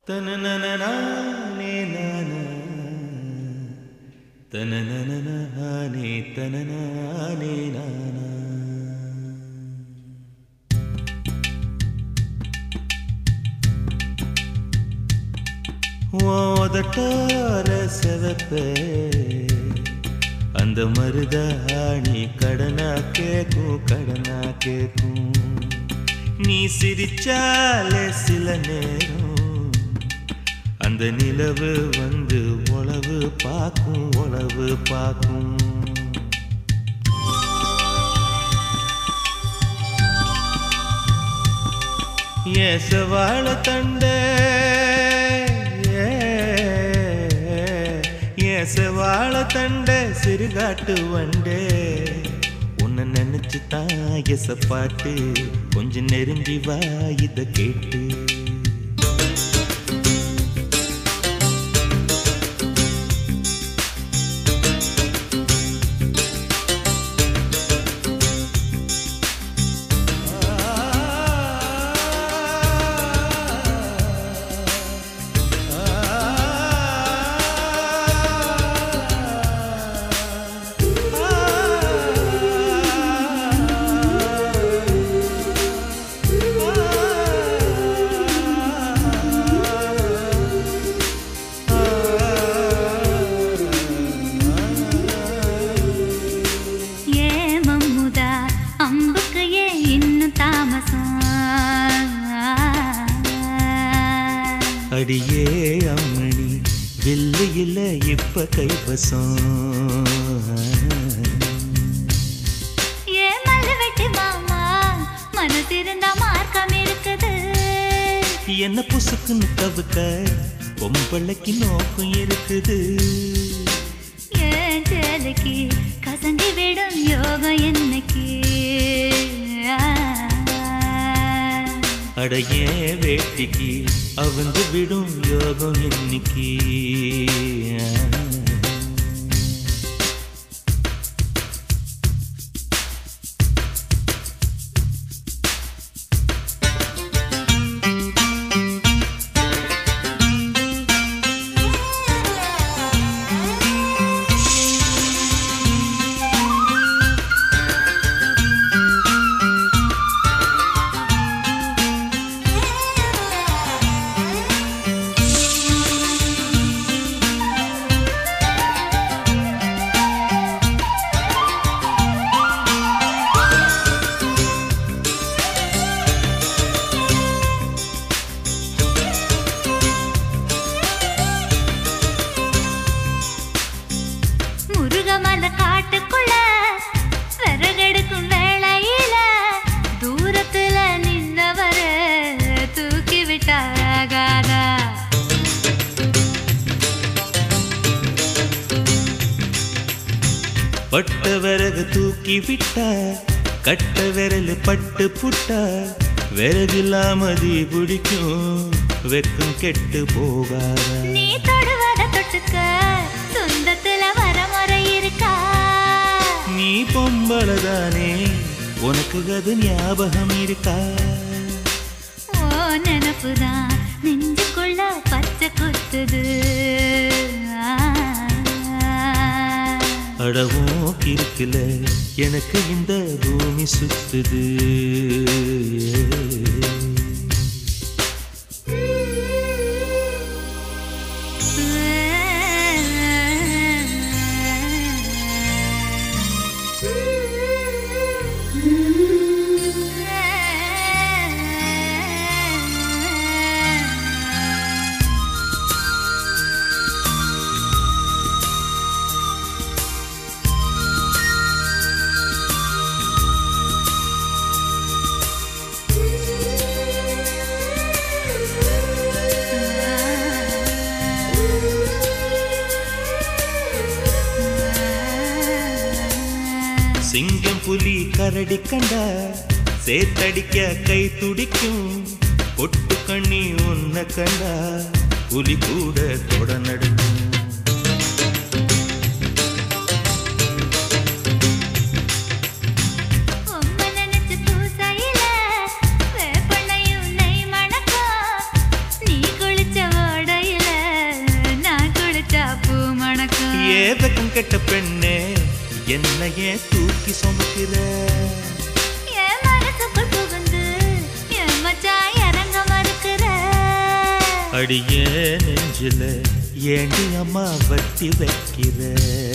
தனனனனானே நானா. தனனனனானே தனனானே நானா. ஓதட்டார செவப்ப அந்த மருதாணி கடனா கேக்கும் கடனா கேக்கும் நீ சிரிச்சாலே சில நேரம் அந்த நிலவு வந்து உளவு பார்க்கும் உளவு பார்க்கும் ஏசவாழ தண்டே ஏசவாழ தண்டே சிறுகாட்டு வண்டே உன்னை நினைச்சு தான் எசப்பாட்டு கொஞ்சம் நெருங்கி வா இத கேட்டு ஏ மம்முதா அம்புக்கு ஏன் இன்னும் தாமசம் அடியே அம்மணி வில்லு இல்ல இப்ப கைவசம் ஏ மல்லுவெட்டி மாமா மனசிருந்தா மார்க்கம் இருக்குது என்ன புசுக்குன்னு தவுக்க பொம்பளைக்கு நோக்கம் இருக்குது ஏன் சேலைக்கு கசங்கி விடும் யோகம் என்னைக்கு அடையே வேட்டிக்கு அவந்து விடும் யோகம் இன்னைக்கு முருகமல காட்டுக்குள்ள விறகெடுக்கும் வேளையில தூரத்துல நின்னவர தூக்கி விட்டாகாதா பட்ட விறகு தூக்கி விட்டா கட்ட விரல் பட்டு புட்டா விறகில்லாமதி பிடிக்கும் வெக்கம் கெட்டு போகாத நீ தொடுவத தொட்டுக்க சொந்தத்துல வரமுறை இருக்கா நீ பொம்பளதானே உனக்கு அது ஞாபகம் இருக்கா ஓ நினப்புதான் நெஞ்சுக்குள்ள பச்சை குத்துது அடவும் கிறுக்குல எனக்கு இந்த பூமி சுத்துது சிங்கம் புலி கரடி கண்டா சேத்தடிக்க கை துடிக்கும் பொட்டு கண்ணி உன்னை கண்டா புலி கூட தொட நடுங்கும் உம்மை நினைச்சு பூசையில வேப்பெண்ணையும் நெய் மணக்கும். நீ குளிச்ச கெட்ட பெண்ணே என்னையே தூக்கி சுமக்கிற என் மனசுக்குள் புகுந்து என் மச்சான் இறங்க மறுக்கிற அடியே நெஞ்சில ஏண்டி அம்மா வட்டி வைக்கிற